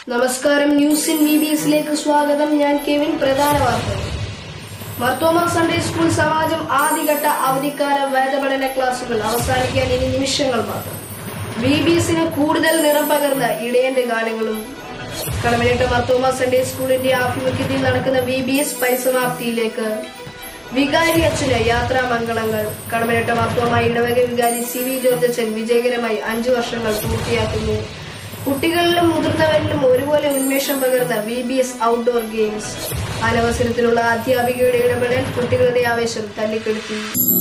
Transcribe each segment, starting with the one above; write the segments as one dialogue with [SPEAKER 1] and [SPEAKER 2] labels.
[SPEAKER 1] നമസ്കാരം news in V B എസിലേക്ക് സ്വാഗതം ഞാൻ കെവിൻ പ്രധാന വാർത്തകൾ മർത്തോമ സൺഡേ സ്കൂൾ സമാജം ആദ്യഘട്ട അവധിക്കാല വേദപഠന ക്ലാസുകൾ അവസാനിക്കാൻ ഇനി നിമിഷങ്ങൾ മാത്രം വി ബി എസിന് കൂടുതൽ നിറം പകർന്ന ഇടയന്റെ ഗാനങ്ങളും കടമനിട്ട മർത്തോമ സൺഡേ സ്കൂളിന്റെ ആഭിമുഖ്യത്തിൽ നടക്കുന്ന വി ബി എസ് പരിസമാപ്തിയിലേക്ക് വികാരി അച്ഛന് യാത്രാമംഗളങ്ങൾ കടമനിട്ട മർത്തോമ ഇടവക വികാരി സി വി ജോർജ് അച്ഛൻ വിജയകരമായി അഞ്ചു വർഷങ്ങൾ പൂർത്തിയാക്കുന്നു കുട്ടികളിലും മുതിർന്നവരിലും ഒരുപോലെ ഉന്മേഷം പകർന്ന V B S outdoor games അനവസരത്തിലുള്ള അധ്യാപികയുടെ ഇടപെടൽ കുട്ടികളുടെ ആവേശം തല്ലിക്കെടുത്തി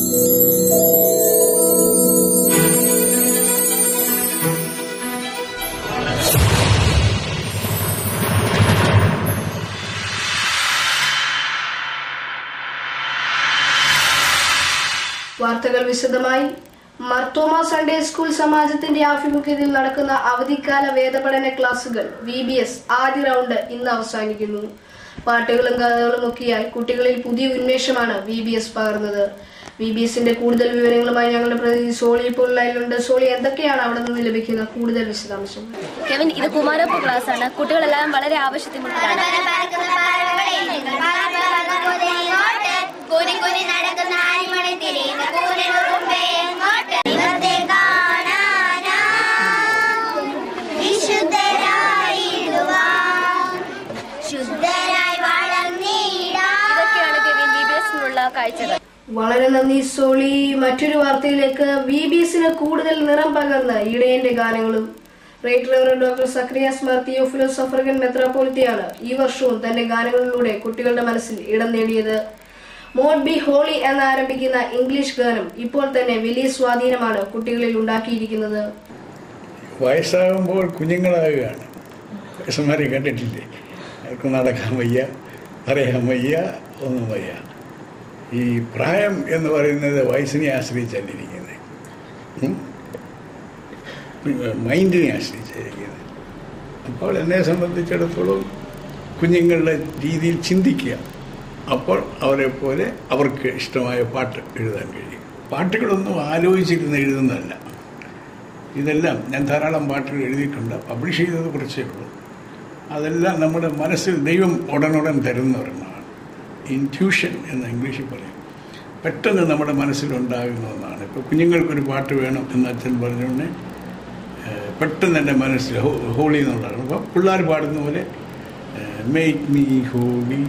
[SPEAKER 1] വാർത്തകൾ വിശദമായി മർത്തോമ സൺഡേ സ്കൂൾ സമാജത്തിന്റെ ആഭിമുഖ്യത്തിൽ നടക്കുന്ന അവധിക്കാല വേദപഠന ക്ലാസുകൾ വി ബി എസ് ആദ്യ റൗണ്ട് ഇന്ന് അവസാനിക്കുന്നു പാട്ടുകളും കഥകളും ഒക്കെയായി കുട്ടികളിൽ പുതിയ ഉന്മേഷമാണ് വി ബി എസ് പകർന്നത് വി ബി എസിന്റെ കൂടുതൽ വിവരങ്ങളുമായി ഞങ്ങളുടെ പ്രതിനിധി സോളി ഇപ്പോൾ ലൈനിലുണ്ട് സോളി എന്തൊക്കെയാണ് അവിടെ നിന്ന് ലഭിക്കുന്ന കൂടുതൽ വിശദാംശങ്ങൾ
[SPEAKER 2] കെവിൻ ഇത് കുമാരപ്പ ക്ലാസ് ആണ് കുട്ടികളെല്ലാം വളരെ ആവശ്യത്തിനുള്ളതാണ്
[SPEAKER 3] കുരി കുരി നടക്കുന്ന ആലിമണി തിരിയുന്ന കൂരിന് മുമ്പേ എങ്ങോട്ട് ദൈവത്തെ കാണാനാ വിശുദ്ധരായിടുവാൻ ശുദ്ധരായി വളർന്നിടാൻ
[SPEAKER 2] ഇതൊക്കെയാണ് കെവിൻ ബി ബി എസിനുള്ള കാഴ്ചകൾ
[SPEAKER 1] വളരെ നന്ദി സോളി മറ്റൊരു വാർത്തയിലേക്ക് വി ബി എസിന് കൂടുതൽ നിറം പകർന്ന ഇടയന്റെ ഗാനങ്ങളും right reverend doctor Zacharias Mar Theophilos suffragan മെത്രാപോലിത്തയാണ് ഈ വർഷവും തന്റെ ഗാനങ്ങളിലൂടെ കുട്ടികളുടെ മനസ്സിൽ ഇടം നേടിയത് മോഡ് ബി ഹോളി എന്ന് ആരംഭിക്കുന്ന ഇംഗ്ലീഷ് ഗാനം ഇപ്പോൾ തന്നെ വലിയ സ്വാധീനമാണ് കുട്ടികളിൽ ഉണ്ടാക്കിയിരിക്കുന്നത്
[SPEAKER 4] വയസ്സാകുമ്പോൾ കുഞ്ഞുങ്ങളാകുകയാണ് വയസ്സന്മാരെ കണ്ടിട്ടില്ലേ അവർക്ക് നടക്കാൻ വയ്യ പറയാൻ വയ്യ ഒന്നും വയ്യ ഈ പ്രായം എന്ന് പറയുന്നത് വയസ്സിനെ ആശ്രയിച്ചല്ലിരിക്കുന്നത് ഉം? മൈൻഡിനെ ആശ്രയിച്ചിരിക്കുന്നത് അപ്പോൾ എന്നെ സംബന്ധിച്ചിടത്തോളം കുഞ്ഞുങ്ങളുടെ രീതിയിൽ ചിന്തിക്കുക അപ്പോൾ അവരെ പോലെ അവർക്ക് ഇഷ്ടമായ പാട്ട് എഴുതാൻ കഴിയും പാട്ടുകളൊന്നും ആലോചിച്ചിരുന്ന് എഴുതുന്നതല്ല ഇതെല്ലാം ഞാൻ ധാരാളം പാട്ടുകൾ എഴുതിയിട്ടുണ്ട് പബ്ലിഷ് ചെയ്തത് കുറച്ചേ ഉള്ളൂ അതെല്ലാം നമ്മുടെ മനസ്സിൽ ദൈവം ഉടനുടൻ തരുന്ന ഒരെണ്ണമാണ് ഇൻറ്റ്യൂഷൻ എന്ന് ഇംഗ്ലീഷിൽ പറയും പെട്ടെന്ന് നമ്മുടെ മനസ്സിലുണ്ടാകുന്ന ഒന്നാണ് ഇപ്പോൾ കുഞ്ഞുങ്ങൾക്കൊരു പാട്ട് വേണം എന്ന് അച്ഛൻ പറഞ്ഞുകൊണ്ട് പെട്ടെന്ന് എൻ്റെ മനസ്സിൽ ഹോ ഹോളി എന്നുള്ളതാണ് അപ്പോൾ പിള്ളേർ പാടുന്ന പോലെ make me holy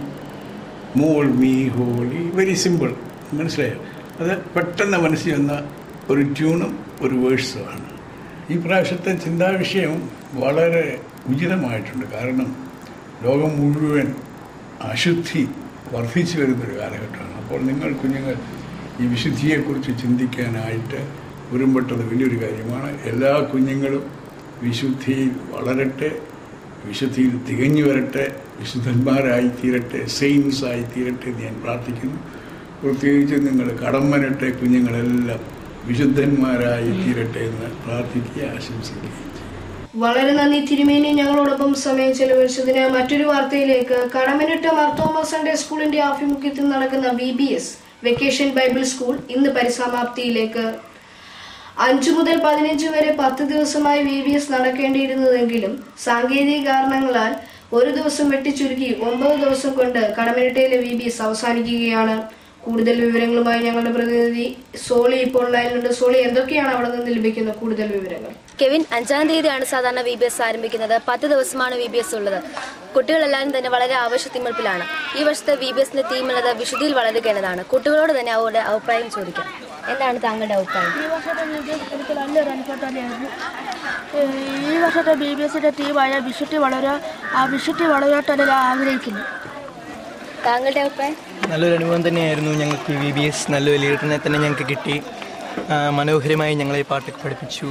[SPEAKER 4] mould me holy very simple മനസ്സിലായോ അത് പെട്ടെന്ന് മനസ്സിൽ വന്ന ഒരു ട്യൂണും ഒരു വേഴ്സുമാണ് ഈ പ്രാവശ്യത്തെ ചിന്താവിഷയം വളരെ ഉചിതമായിട്ടുണ്ട് കാരണം ലോകം മുഴുവൻ അശുദ്ധി വർദ്ധിച്ചു വരുന്നൊരു കാലഘട്ടമാണ് അപ്പോൾ നിങ്ങൾ കുഞ്ഞുങ്ങൾ ഈ വിശുദ്ധിയെക്കുറിച്ച് ചിന്തിക്കാനായിട്ട് ഒരുമ്പെട്ടത് വലിയൊരു കാര്യമാണ് എല്ലാ കുഞ്ഞുങ്ങളും വിശുദ്ധിയിൽ വളരട്ടെ വിശുദ്ധിയിൽ തികഞ്ഞു വരട്ടെ വിശുദ്ധന്മാരായി തീരട്ടെ സെയിൻസ് ആയി തീരട്ടെ എന്ന് ഞാൻ പ്രാർത്ഥിക്കുന്നു പ്രത്യേകിച്ച് നിങ്ങൾ കടം വരട്ടെ കുഞ്ഞുങ്ങളെല്ലാം വിശുദ്ധന്മാരായി തീരട്ടെ എന്ന് പ്രാർത്ഥിക്കുക ആശംസിക്കുകയും ചെയ്യും
[SPEAKER 1] വളരെ നന്ദി തിരുമേനി ഞങ്ങളോടൊപ്പം സമയം ചെലവഴിച്ചതിന് മറ്റൊരു വാർത്തയിലേക്ക് കടമനിട്ട മർത്തോമ സൺഡേ സ്കൂളിന്റെ ആഭിമുഖ്യത്തിൽ നടക്കുന്ന V B S vacation Bible school ഇന്ന് പരിസമാപ്തിയിലേക്ക് അഞ്ചു മുതൽ പതിനഞ്ച് വരെ പത്ത് ദിവസമായി വി ബി എസ് നടക്കേണ്ടിയിരുന്നതെങ്കിലും സാങ്കേതിക കാരണങ്ങളാൽ ഒരു ദിവസം വെട്ടിച്ചുരുക്കി ഒമ്പത് ദിവസം കൊണ്ട് കടമനിട്ടയിലെ വി ബി എസ് അവസാനിക്കുകയാണ് കൂടുതൽ വിവരങ്ങളുമായി ഞങ്ങളുടെ പ്രതിനിധി സോളി ഇപ്പോൾ ലൈനിലുണ്ട് സോളി എന്തൊക്കെയാണ് അവിടെ നിന്ന് ലഭിക്കുന്ന കൂടുതൽ വിവരങ്ങൾ
[SPEAKER 2] കെവിൻ അഞ്ചാം തീയതിയാണ് സാധാരണ വി ബി എസ് ആരംഭിക്കുന്നത് പത്ത് ദിവസമാണ് വി ബി എസ് ഉള്ളത് കുട്ടികളെല്ലാവരും തന്നെ വളരെ ആവശ്യത്തിമർപ്പിലാണ് ഈ വർഷത്തെ വി ബി എസിന്റെ തീം എന്നത് വിശുദ്ധിയിൽ വളരുക എന്നതാണ് കുട്ടികളോട് തന്നെ അവരുടെ അഭിപ്രായം ചോദിക്കാം എന്താണ് താങ്കളുടെ അഭിപ്രായം
[SPEAKER 5] ഈ വർഷത്തെ ബി ബി എസ് എനിക്ക് നല്ലൊരു അനുഭവം തന്നെയായിരുന്നു ഏഹ് ഈ വർഷത്തെ ബി ബി എസിന്റെ ടീമായ വിശുദ്ധി വളരാൻ ആ വിശുദ്ധി വളരാൻ ഞാൻ ആഗ്രഹിക്കുന്നു
[SPEAKER 2] താങ്കളുടെ അഭിപ്രായം
[SPEAKER 6] നല്ലൊരു അനുഭവം തന്നെയായിരുന്നു ഞങ്ങൾക്ക് വി ബി എസ് നല്ലൊരു ലീഡറിനെ തന്നെ ഞങ്ങൾക്ക് കിട്ടി ആ, മനോഹരമായി ഞങ്ങളെ ഈ പാട്ടൊക്കെ പഠിപ്പിച്ചു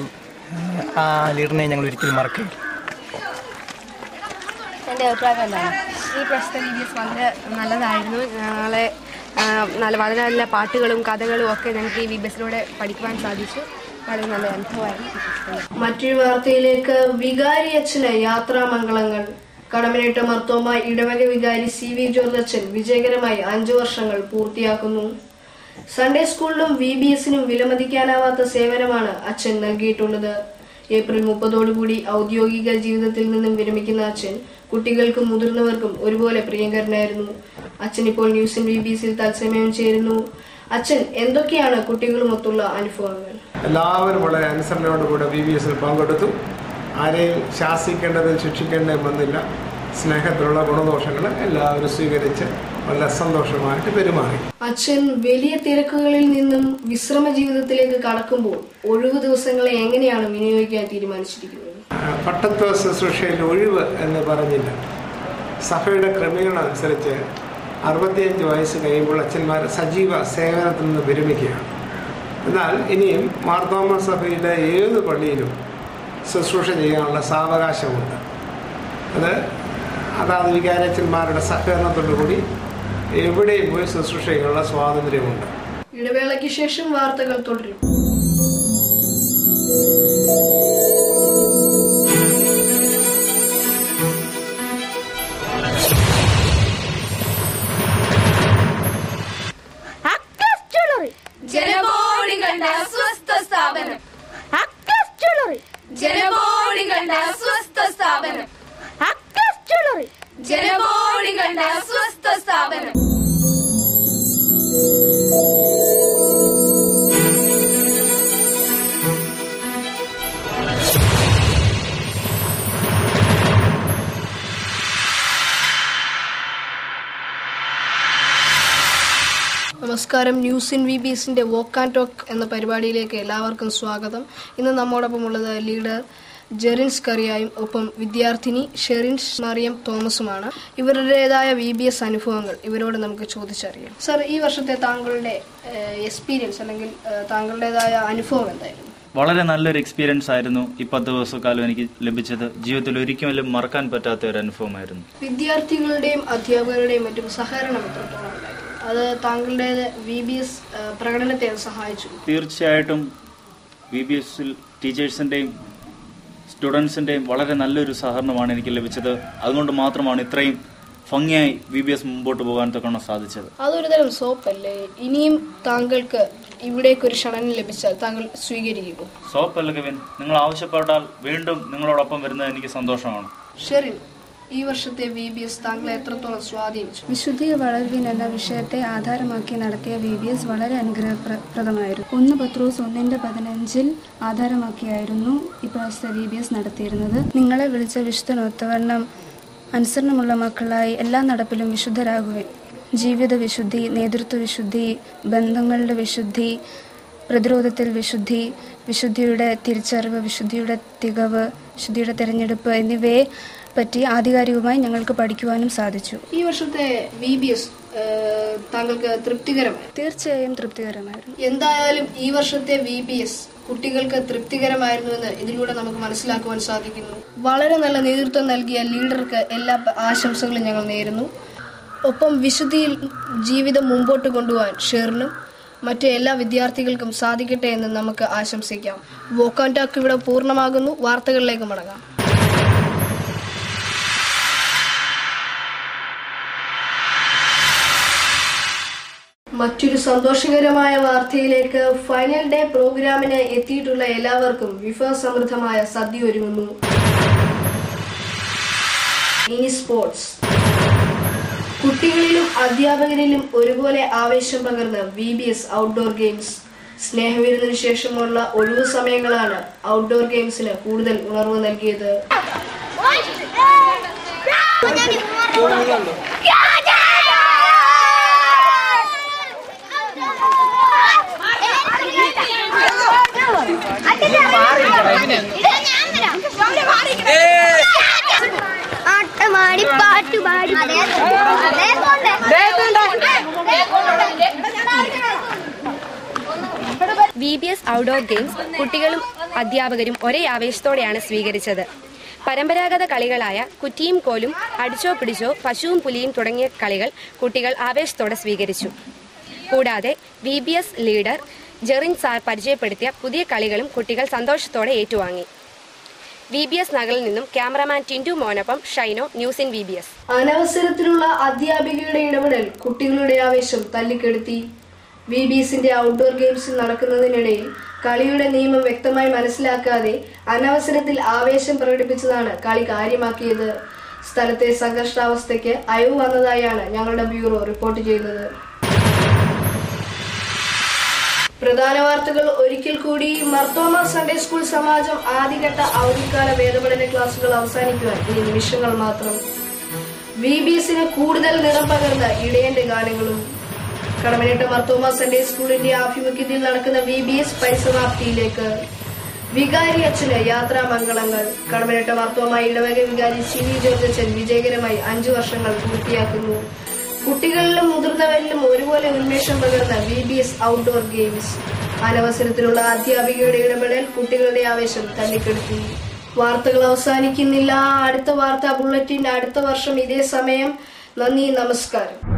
[SPEAKER 6] ആ ലീഡറിനെ ഞങ്ങൾ ഒരിക്കലും മറക്കില്ല
[SPEAKER 2] എന്റെ അഭിപ്രായം എന്താണ്
[SPEAKER 7] ഈ പ്രശ്നത്തെ വി എസ് വളരെ നല്ലതായിരുന്നു ഞങ്ങളെ ആ, നല്ല വളരെ നല്ല പാട്ടുകളും കഥകളും ഒക്കെ ഞങ്ങൾക്ക് ഈ വി ബസിലൂടെ പഠിക്കുവാൻ സാധിച്ചു വളരെ നല്ല അനുഭവമായിരുന്നു
[SPEAKER 1] മറ്റൊരു വാർത്തയിലേക്ക് വികാരി അച്ഛന് യാത്രാമംഗളങ്ങൾ കടമനിട്ട മർത്തോമ ഇടവക വികാരി സി വി ജോർജ് അച്ഛൻ വിജയകരമായി അഞ്ചു വർഷങ്ങൾ പൂർത്തിയാക്കുന്നു സൺഡേ സ്കൂളിലും വി ബി എസിനും വിലമതിക്കാനാവാത്ത സേവനമാണ് അച്ഛൻ നൽകിയിട്ടുള്ളത് ഏപ്രിൽ മുപ്പതോടുകൂടി ഔദ്യോഗിക ജീവിതത്തിൽ നിന്നും വിരമിക്കുന്ന അച്ഛൻ കുട്ടികൾക്കും മുതിർന്നവർക്കും ഒരുപോലെ പ്രിയങ്കരനായിരുന്നു അച്ഛൻ ഇപ്പോൾ ന്യൂസിൻ ബി ബി സിയിൽ തത്സമയം ചേരുന്നു അച്ഛൻ എന്തൊക്കെയാണ് കുട്ടികളുമൊത്തുള്ള അനുഭവങ്ങൾ
[SPEAKER 8] എല്ലാവരും വളരെ അനുസരണയോടുകൂടെ ബി ബി എസിൽ പങ്കെടുത്തു ആരെയും ശാസിക്കേണ്ടതും ശിക്ഷിക്കേണ്ടതും വന്നില്ല സ്നേഹത്തിലുള്ള ഗുണദോഷങ്ങൾ എല്ലാവരും സ്വീകരിച്ച് വളരെ സന്തോഷമായിട്ട് പെരുമാറി
[SPEAKER 1] അച്ഛൻ വലിയ തിരക്കുകളിൽ നിന്നും വിശ്രമ ജീവിതത്തിലേക്ക് കടക്കുമ്പോൾ ഒഴിവു ദിവസങ്ങളെ എങ്ങനെയാണ് വിനിയോഗിക്കാൻ തീരുമാനിച്ചിരിക്കുന്നത്
[SPEAKER 8] ആ, പട്ടത്വ ശുശ്രൂഷയിൽ ഒഴിവ് എന്ന് പറഞ്ഞില്ല സഭയുടെ ക്രമീകരണം അനുസരിച്ച് അറുപത്തിയഞ്ച് വയസ്സ് കഴിയുമ്പോൾ അച്ഛന്മാർ സജീവ സേവനത്തിൽ നിന്ന് വിരമിക്കുകയാണ് എന്നാൽ ഇനിയും മാർത്തോമ സഭയിലെ ഏത് പള്ളിയിലും ശുശ്രൂഷ ചെയ്യാനുള്ള സാവകാശമുണ്ട് അത് അതാത് വികാരച്ചന്മാരുടെ സഹകരണത്തോടു കൂടി എവിടെയും പോയി ശുശ്രൂഷ ചെയ്യാനുള്ള സ്വാതന്ത്ര്യമുണ്ട്
[SPEAKER 1] ഇടവേളയ്ക്ക് ശേഷം വാർത്തകൾ തുടരും
[SPEAKER 9] ജനകോടികളുടെ അസ്വസ്ഥ സ്ഥാപനം ജനകോടികളുടെ അസ്വസ്ഥ സ്ഥാപനം ജനകോടികളുടെ അസ്വസ്ഥ സ്ഥാപനം
[SPEAKER 1] നമസ്കാരം ന്യൂസ് ഇൻ വി ബി എസിന്റെ വോക്ക് ആൻഡ് ടോക്ക് എന്ന പരിപാടിയിലേക്ക് എല്ലാവർക്കും സ്വാഗതം ഇന്ന് നമ്മോടൊപ്പം ഉള്ളത് ലീഡർ ജെറിൻസ് കറിയായും ഒപ്പം വിദ്യാർത്ഥിനി ഷെറിൻസ് മറിയം തോമസുമാണ് ഇവരുടേതായ വി ബി എസ് അനുഭവങ്ങൾ ഇവരോട് നമുക്ക് ചോദിച്ചറിയാം സർ ഈ വർഷത്തെ താങ്കളുടെ എക്സ്പീരിയൻസ് അല്ലെങ്കിൽ ഏഹ്, താങ്കളുടേതായ അനുഭവം എന്തായിരുന്നു
[SPEAKER 10] വളരെ നല്ലൊരു എക്സ്പീരിയൻസ് ആയിരുന്നു ഈ പത്ത് ദിവസക്കാലം എനിക്ക് ലഭിച്ചത് ജീവിതത്തിൽ ഒരിക്കലും മറക്കാൻ പറ്റാത്ത ഒരു അനുഭവമായിരുന്നു
[SPEAKER 1] വിദ്യാർത്ഥികളുടെയും അധ്യാപകരുടെയും മറ്റും സഹകരണം എത്രത്തോളം ഉണ്ടായിരുന്നു അത് താങ്കളുടെ വി ബി എസ് പ്രകടനത്തെ അത് സഹായിച്ചു
[SPEAKER 10] തീർച്ചയായിട്ടും വി ബി എസിൽ ടീച്ചേഴ്സിൻ്റെയും സ്റ്റുഡൻസിൻ്റെയും വളരെ നല്ലൊരു സഹകരണമാണ് എനിക്ക് ലഭിച്ചത് അതുകൊണ്ട് മാത്രമാണ് ഇത്രയും ഭംഗിയായി വി ബി എസ് മുമ്പോട്ട് പോകാൻ തക്കണം സാധിച്ചത്
[SPEAKER 1] അതൊരു തരം സോപ്പല്ലേ ഇനിയും താങ്കൾക്ക് ഇവിടേക്ക് ഒരു ക്ഷണം ലഭിച്ചാൽ താങ്കൾ സ്വീകരിക്കുമോ
[SPEAKER 10] സോപ്പല്ല കവിൻ നിങ്ങൾ ആവശ്യപ്പെട്ടാൽ വീണ്ടും നിങ്ങളോടൊപ്പം വരുന്നത് എനിക്ക് സന്തോഷമാണ്
[SPEAKER 1] ഷെറിൻ ഈ വർഷത്തെ വി ബി എസ് താങ്കളെ എത്രത്തോളം സ്വാധീനിച്ചു
[SPEAKER 11] വിശുദ്ധി വളർവിൻ എന്ന വിഷയത്തെ ആധാരമാക്കി നടത്തിയ വി ബി എസ് വളരെ അനുഗ്രഹപ്രദമായിരുന്നു ഒന്ന് പത്രോസ് ഒന്നിന്റെ പതിനഞ്ചിൽ ആധാരമാക്കിയായിരുന്നു ഇപ്രാവശ്യത്തെ വി ബി എസ് നടത്തിയിരുന്നത് നിങ്ങളെ വിളിച്ച വിശുദ്ധനൊത്തവണ്ണം അനുസരണമുള്ള മക്കളായി എല്ലാ നടപ്പിലും വിശുദ്ധരാകുവിൻ ജീവിത വിശുദ്ധി നേതൃത്വ വിശുദ്ധി ബന്ധങ്ങളുടെ വിശുദ്ധി പ്രതിരോധത്തിൽ വിശുദ്ധി വിശുദ്ധിയുടെ തിരിച്ചറിവ് വിശുദ്ധിയുടെ തികവ് വിശുദ്ധിയുടെ തിരഞ്ഞെടുപ്പ് എന്നിവയെ പറ്റി ആധികാരികമായി ഞങ്ങൾക്ക് പഠിക്കുവാനും സാധിച്ചു
[SPEAKER 1] ഈ വർഷത്തെ വി ബി എസ് താങ്കൾക്ക് തൃപ്തികരമായി
[SPEAKER 11] തീർച്ചയായും തൃപ്തികരമായിരുന്നു
[SPEAKER 1] എന്തായാലും ഈ വർഷത്തെ വി ബി എസ് കുട്ടികൾക്ക് തൃപ്തികരമായിരുന്നുവെന്ന് ഇതിലൂടെ നമുക്ക് മനസ്സിലാക്കുവാൻ സാധിക്കുന്നു വളരെ നല്ല നേതൃത്വം നൽകിയ ലീഡർക്ക് എല്ലാ പ- ആശംസകളും ഞങ്ങൾ നേരുന്നു ഒപ്പം വിശുദ്ധിയിൽ ജീവിതം മുമ്പോട്ട് കൊണ്ടുപോകാൻ ഷെറിനും മറ്റു എല്ലാ വിദ്യാർത്ഥികൾക്കും സാധിക്കട്ടെ എന്ന് നമുക്ക് ആശംസിക്കാം വോക്കാൻ ടാക്ക് ഇവിടെ പൂർണ്ണമാകുന്നു വാർത്തകളിലേക്ക് മടങ്ങാം മറ്റൊരു സന്തോഷകരമായ വാർത്തയിലേക്ക് ഫൈനൽ ഡേ പ്രോഗ്രാമിന് എത്തിയിട്ടുള്ള എല്ലാവർക്കും വിഭവസമൃദ്ധമായ സദ്യ ഒരുങ്ങുന്നു ഇനി സ്പോർട്സ് കുട്ടികളിലും അധ്യാപകരിലും ഒരുപോലെ ആവേശം പകർന്ന് V B S outdoor games സ്നേഹവിരുന്നിന് ശേഷമുള്ള ഒഴിവു സമയങ്ങളാണ് ഔട്ട്ഡോർ ഗെയിംസിന് കൂടുതൽ ഉണർവ് നൽകിയത്
[SPEAKER 3] ആട്ടമാടി പാട്ടുപാടി
[SPEAKER 7] V B S outdoor games കുട്ടികളും അധ്യാപകരും ഒരേ ആവേശത്തോടെയാണ് സ്വീകരിച്ചത് പരമ്പരാഗത കളികളായ കുറ്റിയും കോലും അടിച്ചോ പിടിച്ചോ പശുവും പുലിയും തുടങ്ങിയ കളികൾ കുട്ടികൾ ആവേശത്തോടെ സ്വീകരിച്ചു കൂടാതെ V B S leader Jerin sir പരിചയപ്പെടുത്തിയ പുതിയ കളികളും കുട്ടികൾ സന്തോഷത്തോടെ ഏറ്റുവാങ്ങി വി ബി എസ് നഗറിൽ നിന്നും ക്യാമറാമാൻ ടിൻറ്റു മോനൊപ്പം Shaino news in V B S
[SPEAKER 1] അനവസരത്തിലുള്ള അധ്യാപികയുടെ ഇടപെടൽ കുട്ടികളുടെ ആവേശം തല്ലിക്കെടുത്തി വി ബി എസിന്റെ ഔട്ട്ഡോർ ഗെയിംസ് നടക്കുന്നതിനിടയിൽ കളിയുടെ നിയമം വ്യക്തമായി മനസ്സിലാക്കാതെ അനവസരത്തിൽ ആവേശം പ്രകടിപ്പിച്ചതാണ് കളി കാര്യമാക്കിയത് സ്ഥലത്തെ സംഘർഷാവസ്ഥയ്ക്ക് അയവ് വന്നതായാണ് ഞങ്ങളുടെ ബ്യൂറോ റിപ്പോർട്ട് ചെയ്തത് പ്രധാന വാർത്തകൾ ഒരിക്കൽ കൂടി മർത്തോമ സൺഡേ സ്കൂൾ സമാജം ആദ്യഘട്ട അവധിക്കാല വേദപഠന ക്ലാസുകൾ അവസാനിക്കുവാൻ ഇനി നിമിഷങ്ങൾ മാത്രം വി ബി എസിന് കൂടുതൽ നിറം പകർന്ന ഇടയന്റെ ഗാനങ്ങളും കടമനിട്ട മർത്തോമ സൺഡേ സ്കൂളിന്റെ ആഭിമുഖ്യത്തിൽ നടക്കുന്ന വി ബി എസ് പരിസമാപ്തിയിലേക്ക് വികാരി അച്ഛന് യാത്രാമംഗളങ്ങൾ കടമനിട്ട മർത്തോമ ഇടവക വികാരി സി വി ജോർജ് അച്ഛൻ വിജയകരമായി അഞ്ചു വർഷങ്ങൾ പൂർത്തിയാക്കുന്നു കുട്ടികളിലും മുതിർന്നവരിലും ഒരുപോലെ ഉന്മേഷം പകർന്ന V B S outdoor games അനവസരത്തിലുള്ള അധ്യാപികയുടെ ഇടപെടൽ കുട്ടികളുടെ ആവേശം തള്ളിക്കെടുത്തി വാർത്തകൾ അവസാനിക്കുന്നില്ല അടുത്ത വാർത്താ ബുള്ളറ്റിൻ അടുത്ത വർഷം ഇതേ സമയം നന്ദി നമസ്കാരം